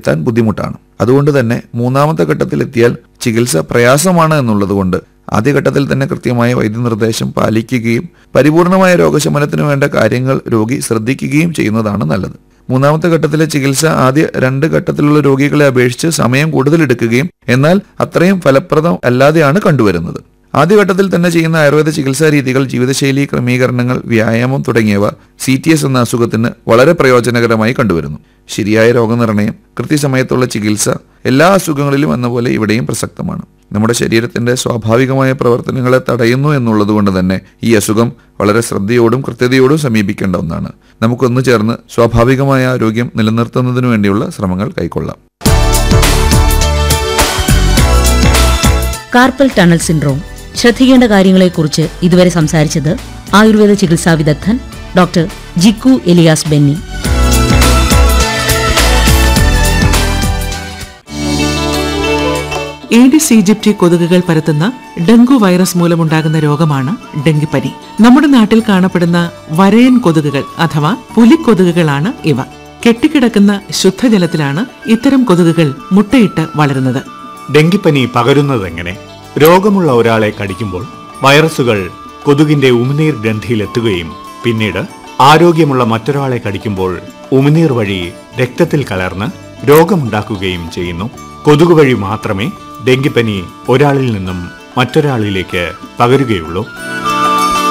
എത്താൻ ബുദ്ധിമുട്ടാണ് അതുകൊണ്ട് തന്നെ മൂന്നാമത്തെ ഘട്ടത്തിലെത്തിയാൽ ചികിത്സ പ്രയാസമാണ് എന്നുള്ളതുകൊണ്ട് ആദ്യഘട്ടത്തിൽ തന്നെ കൃത്യമായ വൈദ്യനിർദ്ദേശം പാലിക്കുകയും പരിപൂർണമായ രോഗശമനത്തിന് വേണ്ട കാര്യങ്ങൾ രോഗി ശ്രദ്ധിക്കുകയും ചെയ്യുന്നതാണ് നല്ലത് മൂന്നാമത്തെ ഘട്ടത്തിലെ ചികിത്സ ആദ്യ രണ്ട് ഘട്ടത്തിലുള്ള രോഗികളെ അപേക്ഷിച്ച് സമയം കൂടുതൽ എടുക്കുകയും എന്നാൽ അത്രയും ഫലപ്രദം അല്ലാതെയാണ് കണ്ടുവരുന്നത് ആദ്യഘട്ടത്തിൽ തന്നെ ചെയ്യുന്ന ആയുർവേദ ചികിത്സാ രീതികൾ ജീവിതശൈലി ക്രമീകരണങ്ങൾ വ്യായാമം തുടങ്ങിയവ സി ടി എസ് എന്ന അസുഖത്തിന് വളരെ പ്രയോജനകരമായി കണ്ടുവരുന്നു ശരിയായ രോഗനിർണയം കൃത്യസമയത്തുള്ള ചികിത്സ എല്ലാ അസുഖങ്ങളിലും എന്ന പോലെ ഇവിടെയും പ്രസക്തമാണ് നമ്മുടെ ശരീരത്തിന്റെ സ്വാഭാവികമായ പ്രവർത്തനങ്ങളെ തടയുന്നു എന്നുള്ളത് കൊണ്ട് തന്നെ ഈ അസുഖം വളരെ ശ്രദ്ധയോടും കൃത്യതയോടും സമീപിക്കേണ്ട ഒന്നാണ് നമുക്കൊന്നു ചേർന്ന് സ്വാഭാവികമായ ആരോഗ്യം നിലനിർത്തുന്നതിനു വേണ്ടിയുള്ള ശ്രമങ്ങൾ കൈക്കൊള്ളാം കാർപ്പൽ ടണൽ സിൻഡ്രോം ശ്രദ്ധിക്കേണ്ട കാര്യങ്ങളെക്കുറിച്ച് ഇതുവരെ സംസാരിച്ചത് ആയുർവേദ ചികിത്സാ വിദഗ്ധൻ doctor Jikku Elias Benny Aedes aegypti കൊതുകുകൾ പരത്തുന്ന ഡെങ്കു വൈറസ് മൂലമുണ്ടാകുന്ന രോഗമാണ് ഡെങ്കിപ്പനി നമ്മുടെ നാട്ടിൽ കാണപ്പെടുന്ന വരയൻ കൊതുകുകൾ അഥവാ പുലിക്കൊതുകുകളാണ് ഇവ കെട്ടിക്കിടക്കുന്ന ശുദ്ധജലത്തിലാണ് ഇത്തരം കൊതുകുകൾ മുട്ടയിട്ട് വളരുന്നത് ഡെങ്കിപ്പനി പകരുന്നതെങ്ങനെ രോഗമുള്ള ഒരാളെ കടിക്കുമ്പോൾ വൈറസുകൾ കൊതുകിന്റെ ഉമിനീർ ഗ്രന്ഥിയിലെത്തുകയും പിന്നീട് ആരോഗ്യമുള്ള മറ്റൊരാളെ കടിക്കുമ്പോൾ ഉമിനീർ വഴി രക്തത്തിൽ കലർന്ന് രോഗമുണ്ടാക്കുകയും ചെയ്യുന്നു കൊതുക് വഴി മാത്രമേ ഡെങ്കിപ്പനി ഒരാളിൽ നിന്നും മറ്റൊരാളിലേക്ക് പകരുകയുള്ളൂ